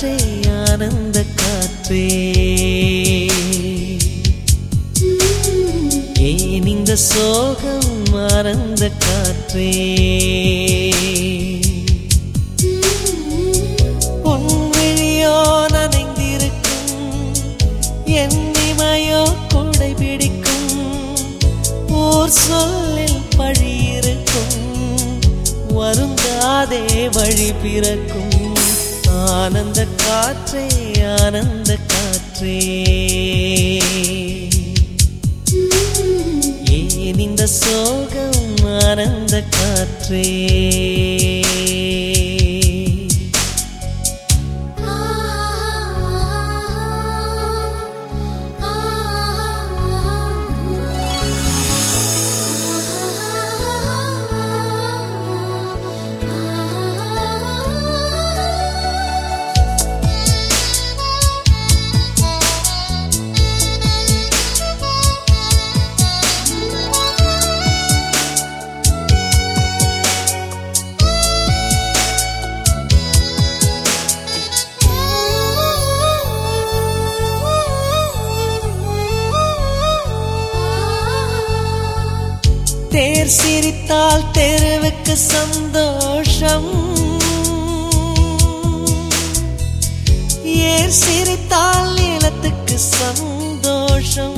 காற்றே ஆனந்த காற்றே ஏன் இந்த சோகம் ஆனந்த காற்றே பொன்விழியோ நனைந்திருக்கும் என் இமையோ கொடை பிடிக்கும் ஊர் சொல்லில் பழி இருக்கும் வருந்தாதே வழி பிறக்கும் ஆனந்த காற்றே ஆனந்த காற்றே ஏன் இந்த சோகம் ஆனந்த காற்றே தேர் சிரித்தால் தெருவுக்கு சந்தோஷம் ஏர் சிரித்தால் நிலத்துக்கு சந்தோஷம்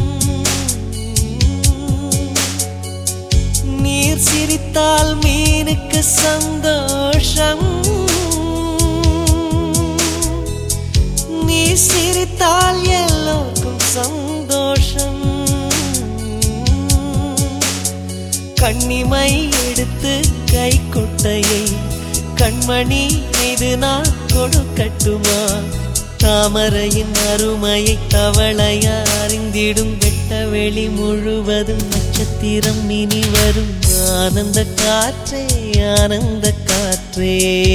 நீர் சிரித்தால் மீனுக்கு சந்தோஷம் நீ சிரித்தால் எல்லோருக்கும் சந்தோஷம் கண்ணிமை எடுத்து கை கொட்டையை கண்மணி மீது நான் கொடுக்கட்டுமா தாமரையின் அருமையை தவளையா அறிந்திடும் வெட்ட வெளி முழுவதும் நட்சத்திரம் இனி வரும் ஆனந்த காற்றே ஆனந்த காற்றே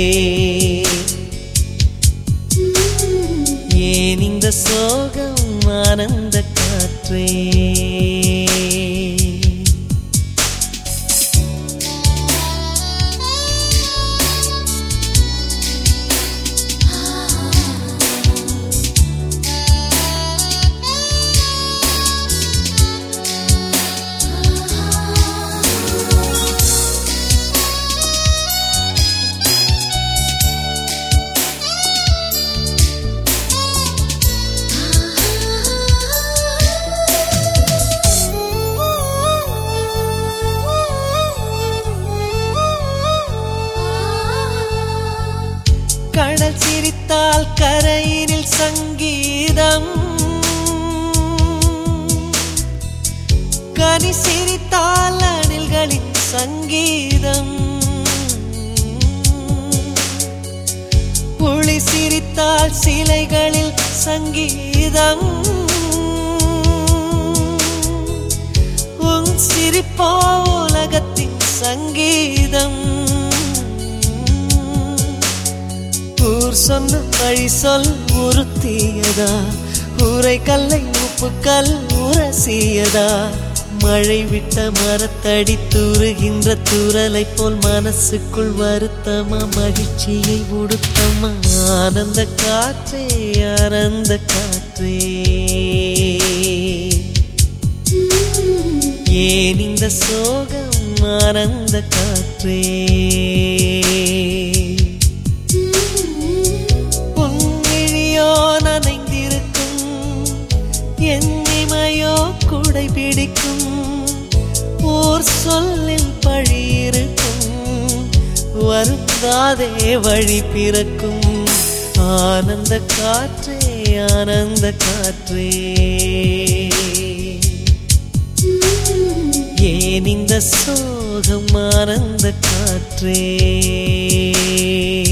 ஏன் இந்த சோகம் ஆனந்த காற்றே கடல் சிரித்தால் கரையினில் சங்கீதம் கனி சிரித்தால் அணில்களின் சங்கீதம் புலி சிரித்தால் சிலைகளில் சங்கீதம் உன் சிரிப்போ உலகத்தின் சங்கீதம் ஊர் சொன்ன வழி சொல் உறுத்தியதா ஊரை கல்லை உப்பு கல் உரசியதா மழை விட்ட மரத்தடி தூறுகின்ற தூரலை போல் மனசுக்குள் வருத்தமா மகிழ்ச்சியை உடுத்தமா ஆனந்த காற்றே ஆனந்த காற்றே ஏன் இந்த சோகம் ஆனந்த காற்றே பொன்னிழியோ நனைந்திருக்கும் என் இமையோ குடை பிடிக்கும் ஊர் சொல்லில் பழி இருக்கும் வருந்தாதே வழி பிறக்கும் ஆனந்த காற்றே ஆனந்த காற்றே ஏன் இந்த சோகம் ஆனந்த காற்றே